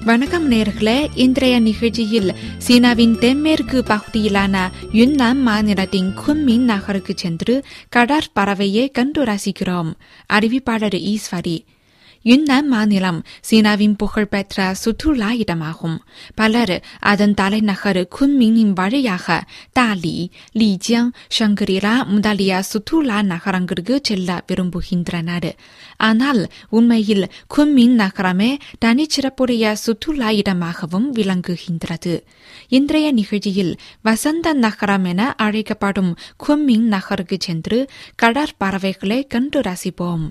வணக்கம் நேர்களே இன்றைய நிகழ்ச்சியில் சீனாவின் தென்மேற்கு பகுதியிலான யுன்னான் மாநிலத்தின் குன்மின் நகருக்கு சென்று கடற் பறவையை கண்டு ரசிக்கிறோம் அறிவிப்பாளர் ஈஸ்வரி யுன்னான் மாநிலம் சீனாவின் புகழ்பெற்ற சுற்றுலா இடமாகும் பலர் அதன் தலைநகர் குன்மினின் வழியாக தாலி லீஜியாங் ஷங்கரிலா முதலிய சுற்றுலா நகரங்களுக்கு செல்ல விரும்புகின்றனர் ஆனால் உண்மையில் குன்மின் நகரமே தனிச்சிறப்புடைய சுற்றுலா இடமாகவும் விளங்குகின்றது இன்றைய நிகழ்ச்சியில் வசந்த நகரம் என அழைக்கப்படும் குன்மின் நகருக்கு சென்று கடற்பறவைகளை கண்டு ரசிப்போம்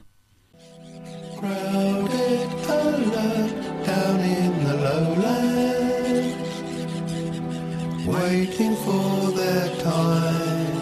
crowded alert down in the lowlands, waiting for their time.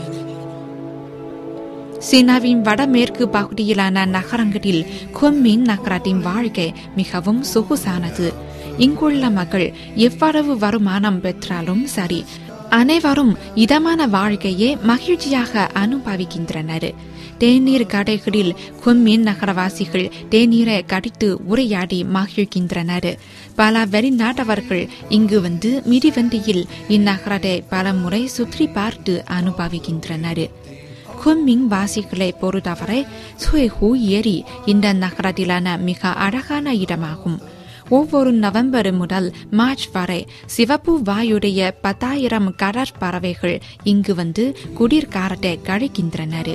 சீனாவின் வடமேற்கு பகுதியிலான நகரங்களில் குன்மின் நகரத்தின் வாழ்க்கை மிகவும் சொகுசானது இங்குள்ள மக்கள் எவ்வளவு வருமானம் பெற்றாலும் சரி அனைவரும் இதமான வாழ்க்கையை மகிழ்ச்சியாக அனுபவிக்கின்றனர் தேநீர் கடைகளில் குன்மின் நகரவாசிகள் தேநீரை கடித்து உரையாடி மகிழ்கின்றனர் பல வெளிநாட்டவர்கள் இங்கு வந்து மிதிவண்டியில் இந்நகரத்தை பல முறை சுற்றி பார்த்து அனுபவிக்கின்றனர் குன்மிங் வாசிகளை பொறுத்தவரை சுயஹூ ஏரி இந்த நகரத்திலான மிக அழகான இடமாகும் ஒவ்வொரு நவம்பர் முதல் மார்ச் வரை சிவப்பு வாயுடைய பத்தாயிரம் கடற்பறவைகள் இங்கு வந்து குளிர்காலத்தை கழிக்கின்றனர்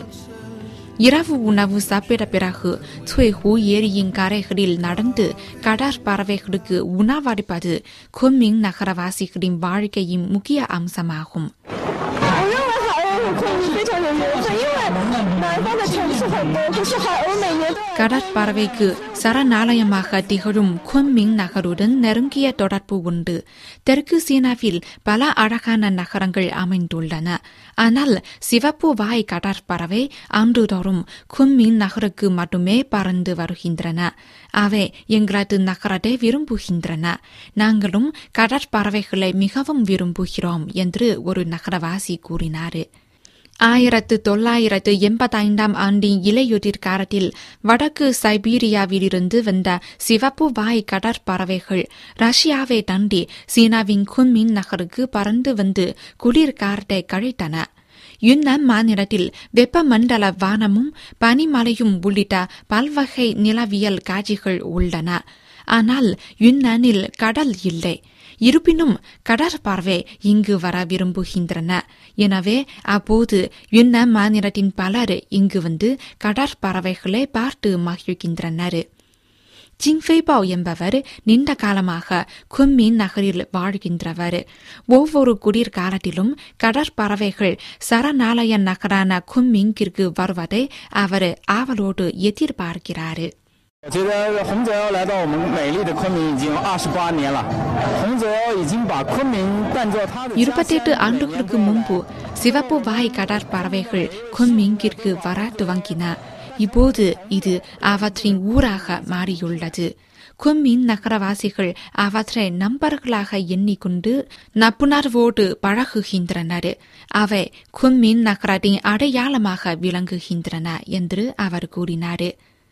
இரவு உணவு சாப்பிட பிறகு சுயஹூ ஏரியின் கரைகளில் நடந்து கடற்பறவைகளுக்கு உணவளிப்பது குன்மிங் நகரவாசிகளின் வாழ்க்கையின் முக்கிய அம்சமாகும் 我认为海鸥和昆明非常有缘分，因为南方的城市很多，可是海鸥每年都要 கடற்பறவைக்கு சரணாலயமாக திகழும் குன்மிங் நகருடன் நெருங்கிய தொடர்பு உண்டு தெற்கு சீனாவில் பல அழகான நகரங்கள் அமைந்துள்ளன ஆனால் சிவப்பு வாய் கடற்பறவை ஆண்டுதோறும் குன்மிங் நகருக்கு மட்டுமே பறந்து வருகின்றன அவை எங்களது நகரத்தை விரும்புகின்றன நாங்களும் கடற்பறவைகளை மிகவும் விரும்புகிறோம் என்று ஒரு நகரவாசி கூறினார் ஆயிரத்து தொள்ளாயிரத்து எண்பத்தைந்தாம் ஆண்டின் இலையுதிர் காலத்தில் வடக்கு சைபீரியாவிலிருந்து வந்த சிவப்பு வாய் கடற்பறவைகள் ரஷ்யாவை தாண்டி சீனாவின் குன்மின் நகருக்கு பறந்து வந்து குளிர்காலத்தை கழித்தன யுன்னான் மாநிலத்தில் வெப்பமண்டல வானமும் பனிமலையும் உள்ளிட்ட பல்வகை நிலவியல் காட்சிகள் உள்ளன ஆனால் யுன்னானில் கடல் இல்லை இருப்பினும் கடற்பறவை இங்கு வர விரும்புகின்றன எனவே அப்போது யுன்னான் மாநிலத்தின் பலர் இங்கு வந்து கடற்பறவைகளை பார்த்து மகிழ்கின்றனர் ஜிங்ஃபெய்பாவ் என்பவர் நீண்ட காலமாக குன்மின் நகரில் வாழ்கின்றவர் ஒவ்வொரு குளிர்காலத்திலும் கடற்பறவைகள் சரணாலய நகரான குன்மிங்கிற்கு வருவதை அவர் ஆவலோடு எதிர்பார்க்கிறார் 我觉得洪泽要来到我们美丽的昆明已经二十八年了，洪泽已经把昆明当做他的家乡 இருபத்தெட்டு ஆண்டுகளுக்கு முன்பு சிவப்பு வாய் கடற்பறவைகள் குன்மிங்கிற்கு வர துவங்கின இப்போது இது அவற்றின் ஊராக மாறியுள்ளது குன்மின் நகரவாசிகள் அவற்றை நண்பர்களாக எண்ணிக்கொண்டு நப்புணர்வோடு பழகுகின்றனர் அவை குன்மின் நகரத்தின் அடையாளமாக விளங்குகின்றன என்று அவர் கூறினார்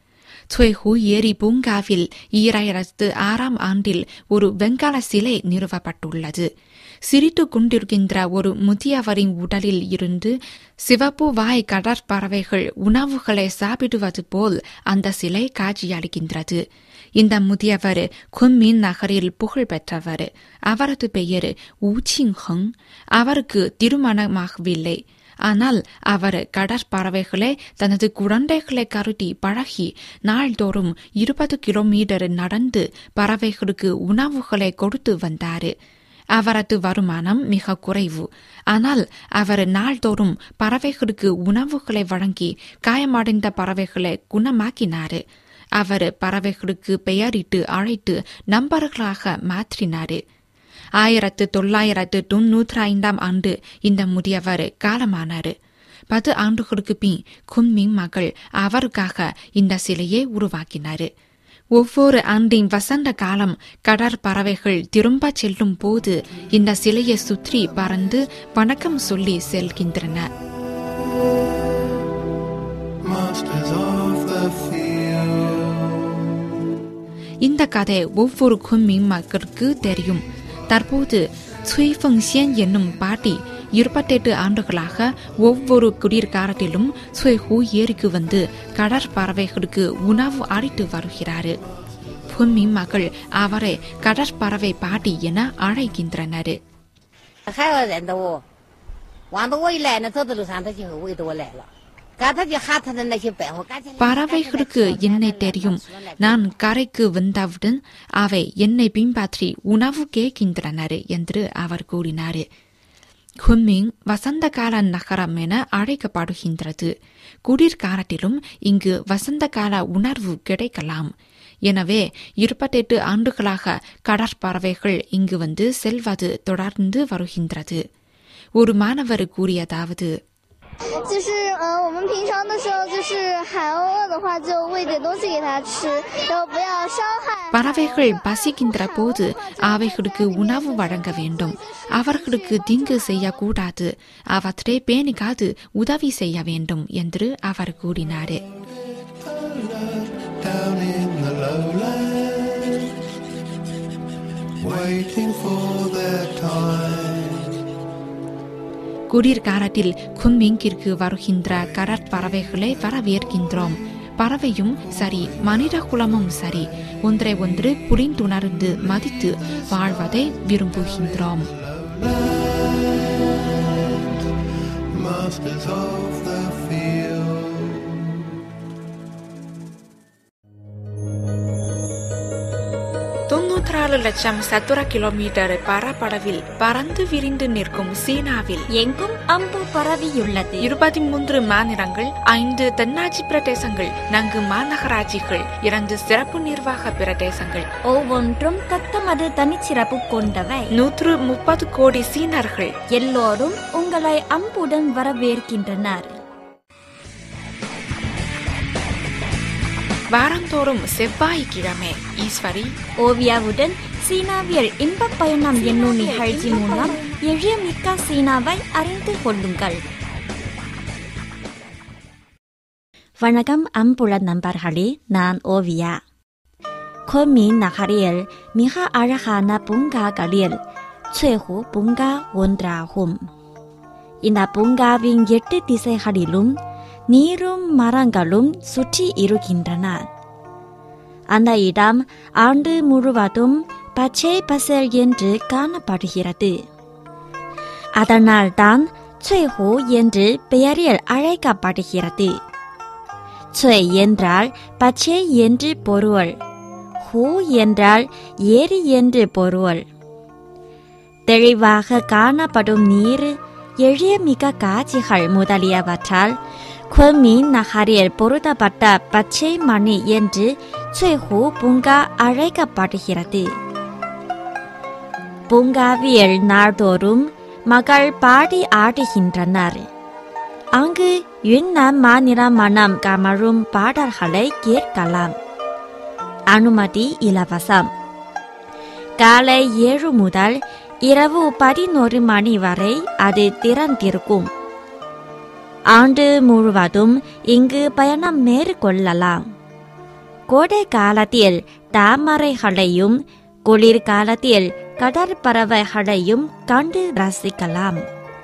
சுயஹூ ஏரி பூங்காவில் ஈராயிரத்து ஆறாம் ஆண்டில் ஒரு வெங்கால சிலை நிறுவப்பட்டுள்ளது சிரித்துக் கொண்டிருக்கின்ற ஒரு முதியவரின் உடலில் இருந்து சிவப்பு வாய் கடற்பறவைகள் உணவுகளை சாப்பிடுவது போல் அந்த சிலை காட்சியளிக்கின்றது இந்த முதியவர் குன்மின் நகரில் புகழ் பெற்றவர் அவரது பெயர் வு ஹங் அவருக்கு திருமணமாகவில்லை ஆனால் அவர் கடற்பறவைகளை தனது குழந்தைகளை கருதி பழகி நாள்தோறும் இருபது கிலோமீட்டர் நடந்து பறவைகளுக்கு உணவுகளை கொடுத்து வந்தார் அவரது வருமானம் மிக குறைவு ஆனால் அவர் நாள்தோறும் பறவைகளுக்கு உணவுகளை வழங்கி காயமடைந்த பறவைகளை குணமாக்கினார் அவர் பறவைகளுக்கு பெயரிட்டு அழைத்து நண்பர்களாக மாற்றினார் ஆயிரத்து தொள்ளாயிரத்து தொன்னூற்றி ஐந்தாம் ஆண்டு இந்த முதியவர் காலமானார் பத்து ஆண்டுகளுக்கு பின் குன்மிங் மக்கள் அவருக்காக இந்த சிலையை உருவாக்கினார் ஒவ்வொரு ஆண்டின் வசந்த காலம் கடற்பறவைகள் திரும்ப செல்லும் போது இந்த சிலையை சுற்றி பறந்து வணக்கம் சொல்லி செல்கின்றன Masters of the field. இந்த கதை ஒவ்வொரு குன்மிங் மக்களுக்கு தெரியும் தற்போது சுய் ஃபங்சியன் என்னும் பாட்டி இருபத்தெட்டு ஆண்டுகளாக ஒவ்வொரு குடியிருக்காரத்திலும் சுய்ஹூ ஏரிக்கு வந்து கடற்பறவைகளுக்கு உணவு அளித்து வருகிறார் குன்மிங் மக்கள் அவரை கடற்பறவை பாட்டி என அழைக்கின்றனர் 还有人的哦，往到我一来呢，走到路上他就会围着我来了，刚他就喊他的那些白话，赶紧。 பறவைகளுக்கு என்னை தெரியும் நான் கரைக்கு வந்தவுடன் அவை என்னை பின்பற்றி உணவு கேட்கின்றனர் என்று அவர் கூறினார் குன்மிங் வசந்த கால நகரம் என அழைக்கப்படுகின்றது குளிர்காலத்திலும் இங்கு வசந்த கால உணர்வு கிடைக்கலாம் எனவே இருபத்தெட்டு ஆண்டுகளாக கடற்பறவைகள் இங்கு வந்து செல்வது தொடர்ந்து வருகின்றது ஒரு மாணவர் கூறியதாவது 就是呃，我们平常的时候，就是海鸥饿的话，就喂点东西给它吃，然后不要伤害。 பறவைகள் பசிக்கின்ற போது அவைகளுக்கு உணவு வழங்க வேண்டும் அவர்களுக்கு தீங்கு செய்யக்கூடாது அவற்றை பேணிக்காது உதவி செய்ய வேண்டும் என்று அவர் கூறினார் down in the lowlands, waiting for their time. குளிர்காலத்தில் குன்மிங்கிற்கு வருகின்ற கடற்பறவைகளை வரவேற்கின்றோம் பறவையும் சரி மனித குலமும் சரி ஒன்றை ஒன்று புரிந்துணர்ந்து மதித்து வாழ்வதை விரும்புகின்றோம் Masters of the field. தொன்னூற்றாறு லட்சம் சதுர கிலோமீட்டர் பரப்பளவில் பறந்து விரிந்து நிற்கும் சீனாவில் எங்கும் அம்பு பரவியுள்ளது இருபத்தி மூன்று மாநிலங்கள் ஐந்து தென்னாட்சி பிரதேசங்கள் நான்கு மாநகராட்சிகள் இரண்டு சிறப்பு நிர்வாக பிரதேசங்கள் ஒவ்வொன்றும் தத்தமது தனிச்சிறப்பு கொண்டவை நூற்று முப்பது கோடி சீனர்கள் எல்லோரும் உங்களை அம்புடன் வரவேற்கின்றனர் வாரந்தோறும் செவ்வாய்க்கிழமை ஈஸ்வரி ஓவியாவுடன் சீனாவியல் இன்பப் பயணம் என்னும் நிகழ்ச்சி மூலம் எளிய மிக்க சீனாவை அறிந்து கொள்ளுங்கள் வணக்கம் அன்புள்ள நண்பர்களே நான் ஓவியா கொன்மின் நகரில் மிக அழகான பூங்காக்களில் சுயஹூ பூங்கா ஒன்றாகும் இந்த பூங்காவின் எட்டு திசைகளிலும் நீரும் மரங்களும் சுற்றி இருக்கின்றன அந்த இடம் ஆண்டு முழுவதும் பச்சை பசேல் என்று காணப்படுகிறது அதனால்தான் சுய்ஹூ என்று பெயரில் அழைக்கப்படுகிறது சுய் என்றால் பச்சை என்று பொருள் ஹூ என்றால் ஏரி என்று பொருள் தெளிவாக காணப்படும் நீர் எளிய மிக காட்சிகள் முதலியவற்றால் குன்மின் நகரில் பொருத்தப்பட்ட பச்சை மணி என்று சுய்ஹூ பூங்கா அழைக்கப்படுகிறது பூங்காவில் நாள்தோறும் மகள் பாடி ஆடுகின்றனர் அங்கு யுன்னான் மாநில மனம் கமழும் பாடல்களை கேட்கலாம் அனுமதி இலவசம் காலை ஏழு முதல் இரவு பதினோரு மணி வரை அது திறந்திருக்கும் ஆண்டு முழுவதும் இங்கு பயணம் மேற்கொள்ளலாம் கோடை காலத்தில் தாமரைகளையும் குளிர்காலத்தில் கடற்பறவைகளையும் கண்டு ரசிக்கலாம்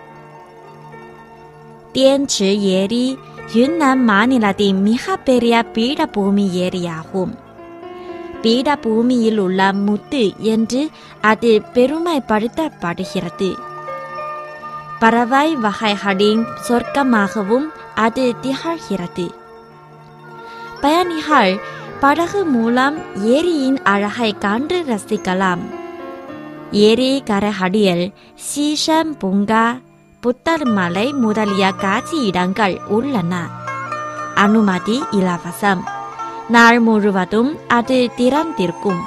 தேன்சி ஏரி யுன்னான் மாநிலத்தின் மிகப்பெரிய பீடபூமி ஏரியாகும் பீடபூமியில் உள்ள முத்து என்று அது பெருமைப்படுத்தப்படுகிறது பறவை வகைகளின் சொர்க்கமாகவும் அது திகழ்கிறது பயணிகள் படகு மூலம் ஏரியின் அழகை கண்டு ரசிக்கலாம் ஏரி கரைகளில் சீசன் பூங்கா புத்தர் மலை முதலிய காட்சி இடங்கள் உள்ளன அனுமதி இலவசம் நாள் முழுவதும் அது திறந்திருக்கும்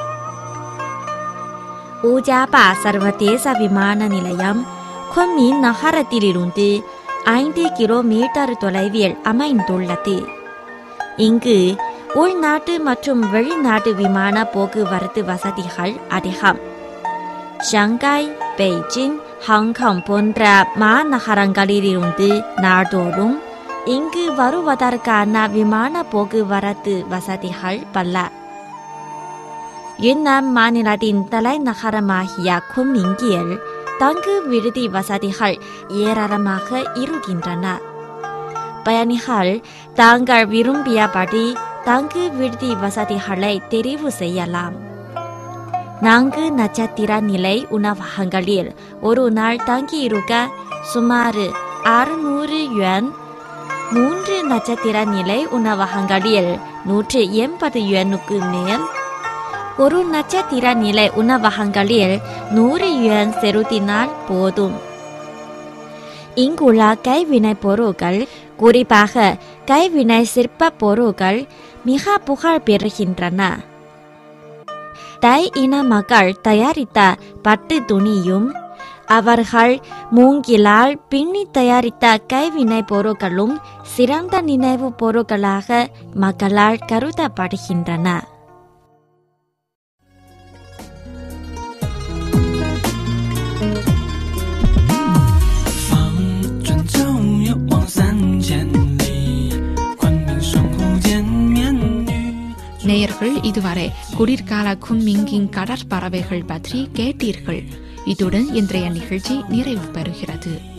ஊஜாபா சர்வதேச விமான நிலையம் குன்மின் நகரத்திலிருந்து ஐந்து கிலோமீட்டர் தொலைவில் அமைந்துள்ளது இங்கு உள்நாட்டு மற்றும் வெளிநாட்டு விமான போக்குவரத்து வசதிகள் அதிகம் ஷங்காய் பெய்ஜிங் ஹாங்காங் போன்ற மாநகரங்களிலிருந்து நாள்தோறும் இங்கு வருவதற்கான விமான போக்குவரத்து வசதிகள் பல யுன்னான் மாநிலத்தின் தலைநகரமாகிய குன்மிங்கில் தங்கு விடுதி வசதிகள் ஏராளமாக இருக்கின்றன பயணிகள் தாங்கள் விரும்பியபடி தங்கு விடுதி வசதிகளை தெரிவு செய்யலாம் நான்கு நட்சத்திர நிலை உணவகங்களில் ஒரு நாள் தங்கியிருக்க சுமார் அறுநூறு யுவான் மூன்று நட்சத்திர நிலை உணவகங்களில் நூற்று எண்பது யுவானுக்கு மேல் ஒரு நட்சத்திர நிலை உணவகங்களில் நூறு யுவான் செலுத்தினால் போதும் இங்குள்ள கைவினைப் பொருட்கள் குறிப்பாக கைவினை சிற்ப பொருட்கள் மிக புகழ் பெறுகின்றன தை இன மக்கள் தயாரித்த பட்டு துணியும் அவர்கள் மூங்கிலால் பின்னி தயாரித்த கைவினைப் பொருட்களும் சிறந்த நினைவுப் பொருட்களாக மக்களால் கருதப்படுகின்றன 方转角有望三千里，昆明双湖见面女。 நேயர்கள் இதுவரை குளிர்கால குன்மிங்கின் கடற்பறவைகள் பற்றி கேட்டீர்கள் இத்துடன் இன்றைய நிகழ்ச்சி நிறைவு பெறுகிறது